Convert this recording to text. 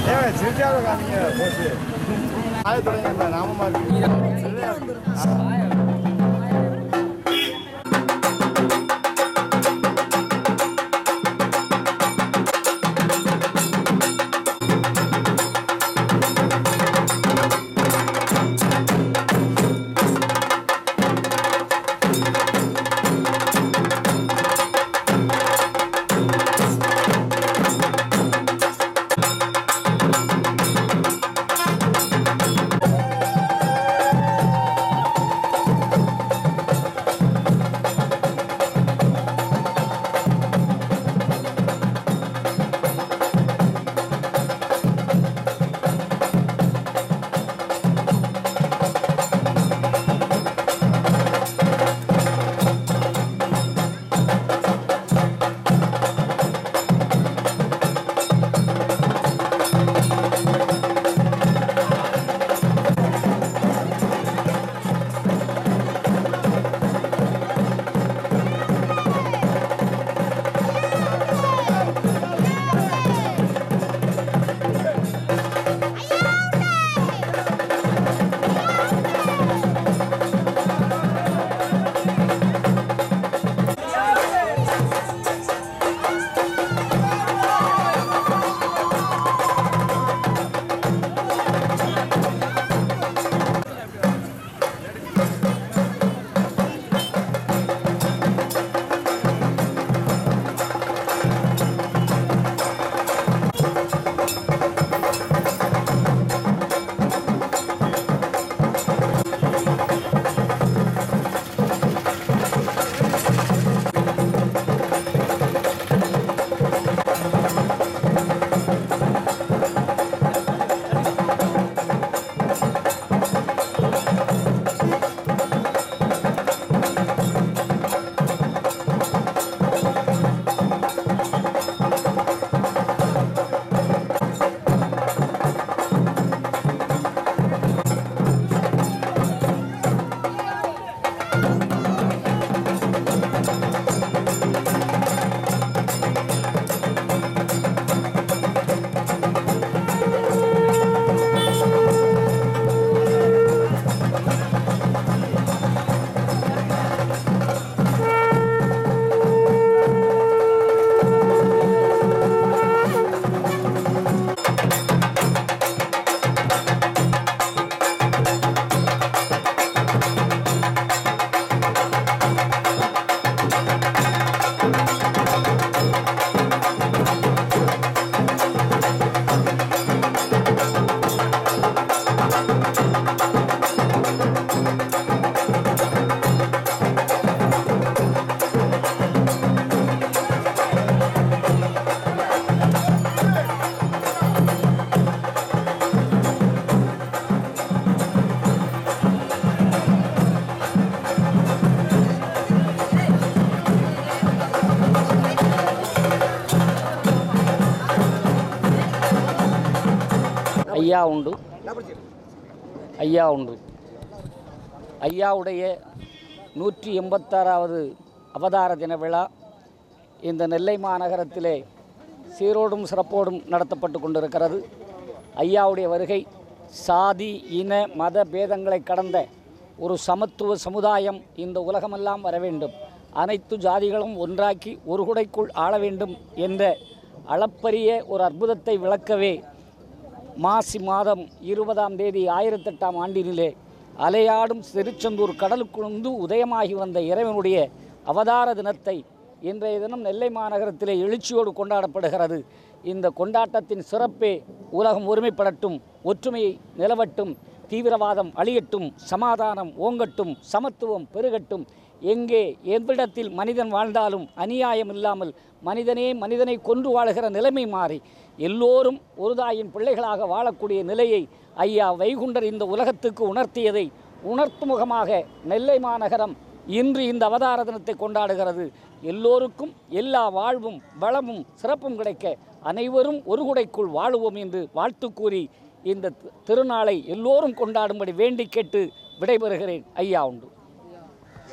ஏன் சிரிச்சாவே காமிங்க போச்சு ஆய தொடங்க நாமமா இருக்கு ஐயா உண்டு ஐயா உண்டு ஐயாவுடைய நூற்றி எண்பத்தாறாவது அவதார தின விழா இந்த நெல்லை மாநகரத்திலே சீரோடும் சிறப்போடும் நடத்தப்பட்டு கொண்டிருக்கிறது ஐயாவுடைய வருகை சாதி இன மத பேதங்களை கடந்த ஒரு சமத்துவ சமுதாயம் இந்த உலகமெல்லாம் வர வேண்டும் அனைத்து ஜாதிகளும் ஒன்றாக்கி ஒரு குடைக்குள் ஆள வேண்டும் என்ற அளப்பரிய ஒரு அற்புதத்தை விளக்கவே மாசி மாதம் இருபதாம் தேதி ஆயிரத்தெட்டாம் ஆண்டினிலே அலையாடும் திருச்செந்தூர் கடலுக்குழுந்து உதயமாகி வந்த இறைவனுடைய அவதார தினத்தை இன்றைய தினம் நெல்லை மாநகரத்திலே எழுச்சியோடு கொண்டாடப்படுகிறது இந்த கொண்டாட்டத்தின் சிறப்பே உலகம் ஒருமைப்படட்டும் ஒற்றுமை நிலவட்டும் தீவிரவாதம் அழியட்டும் சமாதானம் ஓங்கட்டும் சமத்துவம் பெருகட்டும் எங்கே எவ்விடத்தில் மனிதன் வாழ்ந்தாலும் அநியாயம் இல்லாமல் மனிதனே மனிதனை கொன்று வாழுகிற நிலைமை மாறி எல்லோரும் ஒரு தாயின் பிள்ளைகளாக வாழக்கூடிய நிலையை ஐயா வைகுண்டர் இந்த உலகத்துக்கு உணர்த்தியதை உணர்த்தும் முகமாக நெல்லை மாநகரம் இன்று இந்த அவதார தினத்தை கொண்டாடுகிறது எல்லோருக்கும் எல்லா வாழ்வும் வளமும் சிறப்பும் கிடைக்க அனைவரும் ஒரு குடைக்குள் வாழுவோம் என்று வாழ்த்து கூறி இந்த தி- திருநாளை எல்லோரும் கொண்டாடும்படி வேண்டி கேட்டு விடைபெறுகிறேன் ஐயா உண்டு